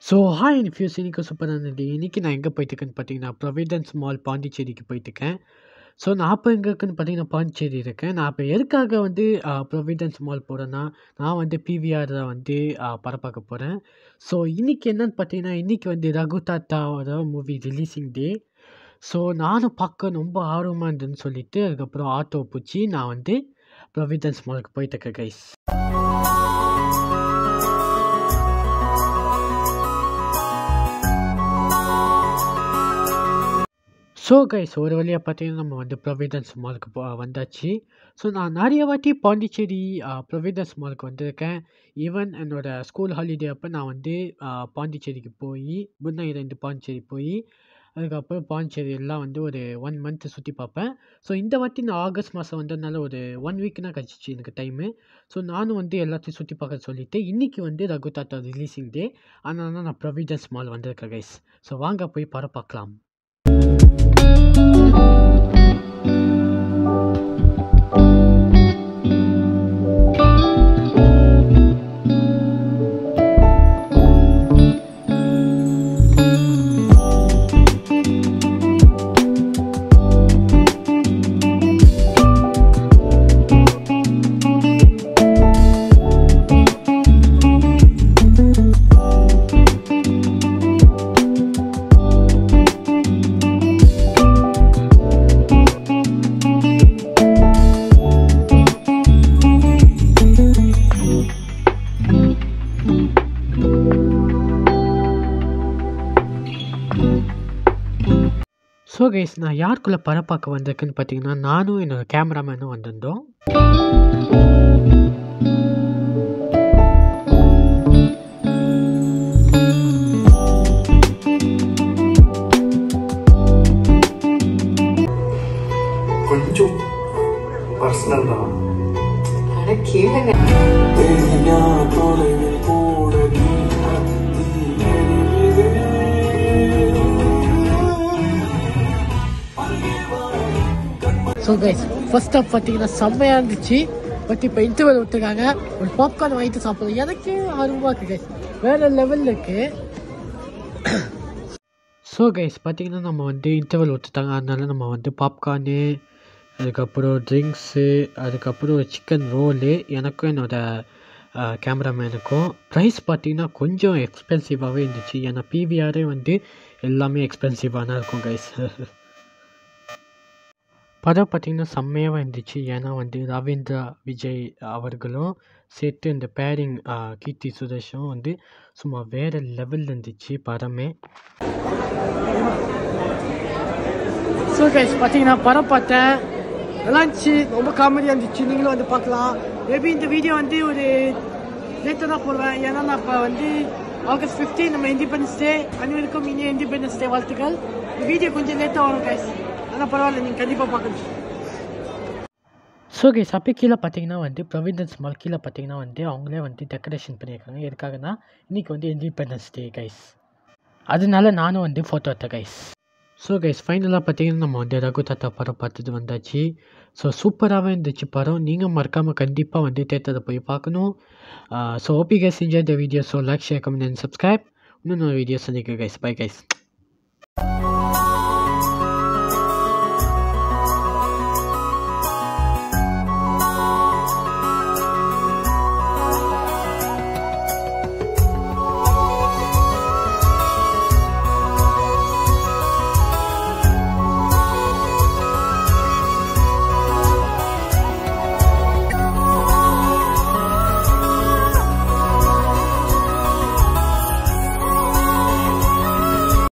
so hi என் fuse இன்னைக்கு சூப்பரான டே இன்றைக்கி நான் எங்கே போயிட்டுருக்கேன்னு பார்த்தீங்கன்னா ப்ரொவிடன்ஸ் மால் பாண்டிச்சேரிக்கு போயிட்டுருக்கேன் ஸோ நான் அப்போ எங்கே இருக்குன்னு பார்த்தீங்கன்னா பாண்டிச்சேரி இருக்கேன் நான் இப்போ எதுக்காக வந்து ப்ரொவிடன்ஸ் மால் போகிறேன்னா நான் வந்து பிவிஆர் வந்து படம் பார்க்க போகிறேன் ஸோ இன்றைக்கி என்னன்னு பார்த்தீங்கன்னா இன்றைக்கி வந்து ரகு தாத்தாவோட மூவி ரிலீஸிங் டே ஸோ நானும் பார்க்க ரொம்ப ஆர்வமாக இருந்ததுன்னு சொல்லிட்டு அதுக்கப்புறம் ஆட்டோ பிடிச்சி நான் வந்து ப்ரொவிடன்ஸ் மாலுக்கு போயிட்டுருக்கேன் கைஸ் ஸோ கைஸ் ஒரு வழியாக பார்த்தீங்கன்னா நம்ம வந்து ப்ரொவிடன்ஸ் மாலுக்கு போ வந்தாச்சு ஸோ நான் நிறைய வாட்டி பாண்டிச்சேரி ப்ரொவிடன்ஸ் மாலுக்கு வந்திருக்கேன் ஈவன் என்னோடய ஸ்கூல் ஹாலிடே அப்போ நான் வந்து பாண்டிச்சேரிக்கு போய் முன்ன ரெண்டு பாண்டிச்சேரி போய் அதுக்கப்புறம் பாண்டிச்சேரி எல்லாம் வந்து ஒரு ஒன் மந்த்து சுற்றி பார்ப்பேன் ஸோ இந்த வாட்டி நான் ஆகஸ்ட் மாதம் வந்ததுனால ஒரு ஒன் வீக்னா கிடச்சிச்சு எனக்கு டைமு ஸோ நானும் வந்து எல்லாத்தையும் சுற்றி பார்க்க சொல்லிவிட்டு இன்றைக்கி வந்து ரகு தாத்தா ரிலீஸிங் டே அதனால நான் ப்ரொவிடன்ஸ் மால் வந்திருக்கேன் கைஸ் ஸோ வாங்க போய் படம் பார்க்கலாம் ஸோ கைஸ் நான் யாருக்குள்ளே படம் பார்க்க வந்திருக்குன்னு பார்த்தீங்கன்னா நானும் என்னோடய கேமராமேனும் வந்திருந்தோம் கொஞ்சம் பர்சனல் தான் அட கேளுங்க ஸோ கைஸ் ஃபர்ஸ்ட் ஆஃப் பார்த்தீங்கன்னா செம்மையாக இருந்துச்சு பட் இப்போ இன்டர்வல் விட்டுருக்காங்க ஒரு பாப்கார்ன் வாங்கிட்டு சாப்பிடுவோம் எனக்கே ஆர்வமாக இருக்குது கைஸ் வேறு லெவலில் இருக்குது ஸோ கைஸ் பார்த்தீங்கன்னா நம்ம வந்து இன்டர்வல் விட்டுட்டாங்க அதனால நம்ம வந்து பாப்கார்னு அதுக்கப்புறம் ட்ரிங்க்ஸு அதுக்கப்புறம் சிக்கன் ரோலு எனக்கும் என்னோடய கேமராமேனுக்கும் ப்ரைஸ் பார்த்தீங்கன்னா கொஞ்சம் எக்ஸ்பென்சிவாகவே இருந்துச்சு ஏன்னா பிவிஆரே வந்து எல்லாமே எக்ஸ்பென்சிவாக தான் இருக்கும் கைஸ் படம் பார்த்திங்கன்னா செம்மையாக இருந்துச்சு ஏன்னா வந்து ரவீந்திரா விஜய் அவர்களும் சேர்த்து இந்த பேரிங் கீர்த்தி சுரேஷும் வந்து சும்மா வேறு லெவலில் இருந்துச்சு படமே ஸோ கைஸ் பார்த்தீங்கன்னா படம் பார்த்தேன் நல்லா இருந்துச்சு ரொம்ப காமெடியாக இருந்துச்சு நீங்களும் வந்து பார்க்கலாம் மேபி இந்த வீடியோ வந்து ஒரு லேட்டாக தான் போடுவேன் ஏன்னா நான் இப்போ வந்து ஆகஸ்ட் ஃபிஃப்டீன் நம்ம இண்டிபெண்டன்ஸ் டே அனைவருக்கும் இனிய இண்டிபெண்டன்ஸ் டே வாழ்த்துக்கள் இந்த வீடியோ கொஞ்சம் லேட்டாக வரும் கைஸ் ஆனால் பரவாயில்ல நீங்கள் கண்டிப்பாக பார்க்கணும் ஸோ கைஸ் அப்போ கீழே பார்த்தீங்கன்னா வந்து ப்ரொவிடன்ஸ் மால் கீழே பார்த்தீங்கன்னா வந்து அவங்களே வந்து டெக்கரேஷன் பண்ணியிருக்காங்க எதுக்காகனா இன்றைக்கி வந்து இண்டிபெண்டன்ஸ் டே கைஸ் அதனால நானும் வந்து ஃபோட்டோ எடுத்தேன் கைஸ் ஸோ கைஸ் ஃபைனலாக பார்த்தீங்கன்னா நம்ம வந்து ரகு தாத்தா படம் பார்த்துட்டு வந்தாச்சு ஸோ சூப்பராகவே இருந்துச்சு படம் நீங்கள் மறக்காமல் கண்டிப்பாக வந்து தேட்டரை போய் பார்க்கணும் ஸோ ஓபி guys enjoy the video so like share comment and subscribe இன்னும் வீடியோஸ் சந்திக்க கைஸ் பை கைஸ்